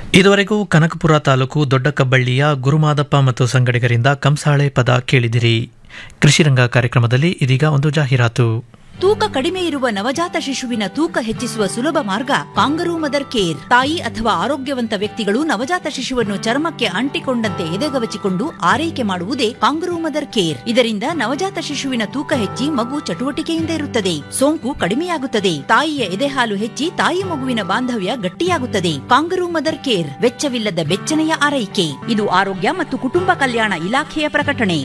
ಇದುವರೆಗೂ ಕನಕಪುರ ತಾಲೂಕು ದೊಡ್ಡ ಕಬ್ಬಳ್ಳಿಯ ಗುರುಮಾದಪ್ಪ ಮತ್ತು ಸಂಗಡಿಗರಿಂದ ಕಂಸಾಳೆ ಪದ ಕೇಳಿದಿರಿ ಕೃಷಿರಂಗ ಕಾರ್ಯಕ್ರಮದಲ್ಲಿ ಇದೀಗ ಒಂದು ಜಾಹೀರಾತು ತೂಕ ಕಡಿಮೆ ಇರುವ ನವಜಾತ ಶಿಶುವಿನ ತೂಕ ಹೆಚ್ಚಿಸುವ ಸುಲಭ ಮಾರ್ಗ ಕಾಂಗರೂ ಮದರ್ ಕೇರ್ ತಾಯಿ ಅಥವಾ ಆರೋಗ್ಯವಂತ ವ್ಯಕ್ತಿಗಳು ನವಜಾತ ಶಿಶುವನ್ನು ಚರ್ಮಕ್ಕೆ ಅಂಟಿಕೊಂಡಂತೆ ಎದೆಗವಚಿಕೊಂಡು ಆರೈಕೆ ಮಾಡುವುದೇ ಕಾಂಗರೂ ಮದರ್ ಕೇರ್ ಇದರಿಂದ ನವಜಾತ ಶಿಶುವಿನ ತೂಕ ಹೆಚ್ಚಿ ಮಗು ಚಟುವಟಿಕೆಯಿಂದ ಇರುತ್ತದೆ ಸೋಂಕು ಕಡಿಮೆಯಾಗುತ್ತದೆ ತಾಯಿಯ ಎದೆಹಾಲು ಹೆಚ್ಚಿ ತಾಯಿ ಮಗುವಿನ ಬಾಂಧವ್ಯ ಗಟ್ಟಿಯಾಗುತ್ತದೆ ಕಾಂಗರೂ ಮದರ್ ಕೇರ್ ವೆಚ್ಚವಿಲ್ಲದ ಬೆಚ್ಚನೆಯ ಆರೈಕೆ ಇದು ಆರೋಗ್ಯ ಮತ್ತು ಕುಟುಂಬ ಕಲ್ಯಾಣ ಇಲಾಖೆಯ ಪ್ರಕಟಣೆ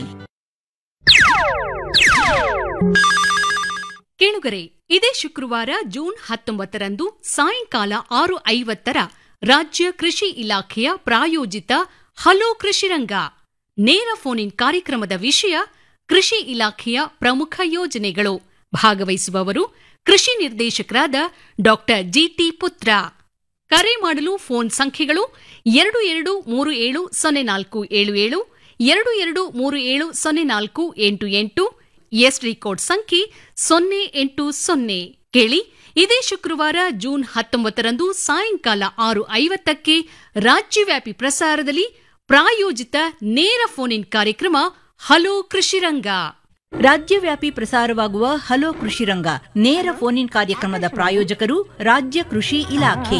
ಕೇಳುಗರೆ ಇದೇ ಶುಕ್ರವಾರ ಜೂನ್ ಹತ್ತೊಂಬತ್ತರಂದು ಸಾಯಂಕಾಲ ಆರು ಐವತ್ತರ ರಾಜ್ಯ ಕೃಷಿ ಇಲಾಖೆಯ ಪ್ರಾಯೋಜಿತ ಹಲೋ ಕೃಷಿರಂಗ ನೇರ ಫೋನ್ ಇನ್ ಕಾರ್ಯಕ್ರಮದ ವಿಷಯ ಕೃಷಿ ಇಲಾಖೆಯ ಪ್ರಮುಖ ಯೋಜನೆಗಳು ಭಾಗವಹಿಸುವವರು ಕೃಷಿ ನಿರ್ದೇಶಕರಾದ ಡಾಕ್ಟರ್ ಜಿಟಿ ಪುತ್ರ ಕರೆ ಮಾಡಲು ಫೋನ್ ಸಂಖ್ಯೆಗಳು ಎರಡು ಎರಡು ಮೂರು ಏಳು ಸೊನ್ನೆ ನಾಲ್ಕು ಏಳು ಏಳು ಎರಡು ಎರಡು ಮೂರು ಏಳು ಸೊನ್ನೆ ನಾಲ್ಕು ಎಂಟು ಎಂಟು ಎಸ್ಡಿ ಕೋಡ್ ಸಂಖ್ಯೆ ಸೊನ್ನೆ ಎಂಟು ಸೊನ್ನೆ ಕೇಳಿ ಇದೇ ಶುಕ್ರವಾರ ಜೂನ್ ಹತ್ತೊಂಬತ್ತರಂದು ಸಾಯಂಕಾಲ ಆರು ಐವತ್ತಕ್ಕೆ ರಾಜ್ಯವ್ಯಾಪಿ ಪ್ರಸಾರದಲ್ಲಿ ಪ್ರಾಯೋಜಿತ ನೇರ ಫೋನ್ ಇನ್ ಕಾರ್ಯಕ್ರಮ ಹಲೋ ಕೃಷಿರಂಗ ರಾಜ್ಯವ್ಯಾಪಿ ಪ್ರಸಾರವಾಗುವ ಹಲೋ ಕೃಷಿರಂಗ ನೇರ ಫೋನ್ ಇನ್ ಕಾರ್ಯಕ್ರಮದ ಪ್ರಾಯೋಜಕರು ರಾಜ್ಯ ಕೃಷಿ ಇಲಾಖೆ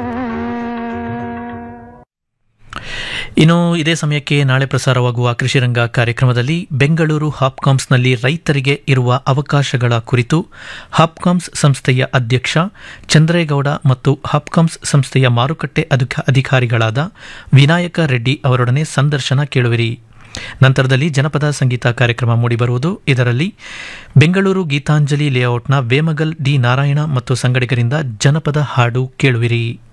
ಇನ್ನು ಇದೇ ಸಮಯಕ್ಕೆ ನಾಳೆ ಪ್ರಸಾರವಾಗುವ ಕೃಷಿರಂಗ ಕಾರ್ಯಕ್ರಮದಲ್ಲಿ ಬೆಂಗಳೂರು ಹಾಪ್ಕಾಮ್ಸ್ನಲ್ಲಿ ರೈತರಿಗೆ ಇರುವ ಅವಕಾಶಗಳ ಕುರಿತು ಹಾಪ್ಕಾಮ್ಸ್ ಸಂಸ್ಥೆಯ ಅಧ್ಯಕ್ಷ ಚಂದ್ರೇಗೌಡ ಮತ್ತು ಹಾಪ್ಕಾಮ್ಸ್ ಸಂಸ್ಥೆಯ ಮಾರುಕಟ್ಟೆ ಅಧಿಕ- ಅಧಿಕಾರಿಗಳಾದ ವಿನಾಯಕ ರೆಡ್ಡಿ ಅವರೊಡನೆ ಸಂದರ್ಶನ ಕೇಳುವಿರಿ ನಂತರದಲ್ಲಿ ಜನಪದ ಸಂಗೀತ ಕಾರ್ಯಕ್ರಮ ಮೂಡಿಬರುವುದು ಇದರಲ್ಲಿ ಬೆಂಗಳೂರು ಗೀತಾಂಜಲಿ ಲೇಔಟ್ನ ವೇಮಗಲ್ ಡಿ ನಾರಾಯಣ ಮತ್ತು ಸಂಗಡಿಗರಿಂದ ಜನಪದ ಹಾಡು ಕೇಳುವಿರಿ